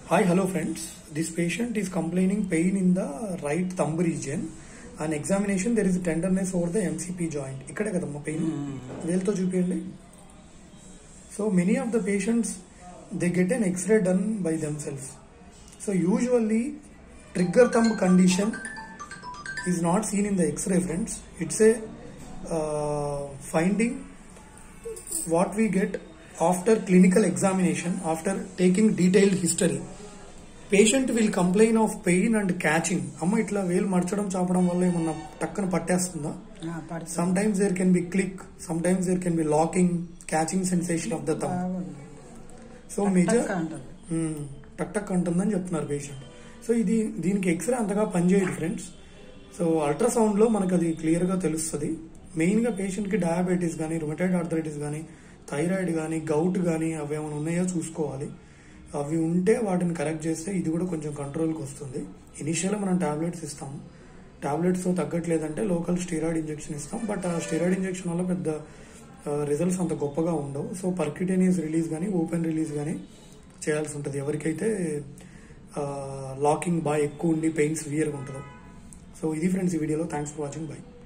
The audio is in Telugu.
Hi, hello friends. This patient is complaining pain in the right thumb region. On examination, there is tenderness over the MCP joint. ఇక్కడే కదమ్మా పెయిన్ వేలుతో చూపించండి so many of the patients they get an X-ray done by themselves so usually trigger thumb condition is not seen in the X-ray friends it's a finding what we get after clinical examination, after taking detailed history. Patient will complain of pain and catching అమ్మ ఇట్లా వేలు మడచడం చాపడం వల్ల ఏమన్నా టక్కన పట్టేస్తుందా పడుతుంది sometimes there can be click sometimes there can be locking catching sensation of the thumb బాగుంది సో మేజర్ టక్ అంటుంది. టక్ టక్ అంటుందని చెప్తున్నారు పేషెంట్ సో ఇది దీనికి ఎక్స్రే అంతగా పనిచేయదు ఫ్రెండ్స్ సో అల్ట్రాసౌండ్ లో మనకు అది క్లియర్ గా తెలుస్తుంది మెయిన్ గా పేషెంట్ కి డయాబెటీస్ కానీ రుమటైడ్ ఆర్థరైటిస్ కానీ థైరాయిడ్ కానీ గౌట్ కానీ అవి ఏమైనా ఉన్నాయో చూసుకోవాలి అవి ఉంటే వాటిని కరెక్ట్ చేస్తే ఇది కూడా కొంచెం కంట్రోల్కి వస్తుంది ఇనిషియల్ మనం టాబ్లెట్స్ ఇస్తాం టాబ్లెట్స్ తో తగ్గట్లేదంటే లోకల్ స్టీరాయిడ్ ఇంజెక్షన్ ఇస్తాం బట్ ఆ స్టీరాయిడ్ ఇంజెక్షన్ వల్ల పెద్ద రిజల్ట్స్ అంత గొప్పగా ఉండవు సో పర్క్యూటేనియస్ రిలీజ్ కానీ ఓపెన్ రిలీజ్ కానీ చేయాల్సి ఉంటుంది ఎవరికైతే లాకింగ్ బాగా ఎక్కువ ఉండి పెయిన్ సివియర్గా ఉంటుందో సో ఇది ఫ్రెండ్స్ ఈ వీడియోలో థ్యాంక్స్ ఫర్ వాచింగ్ బై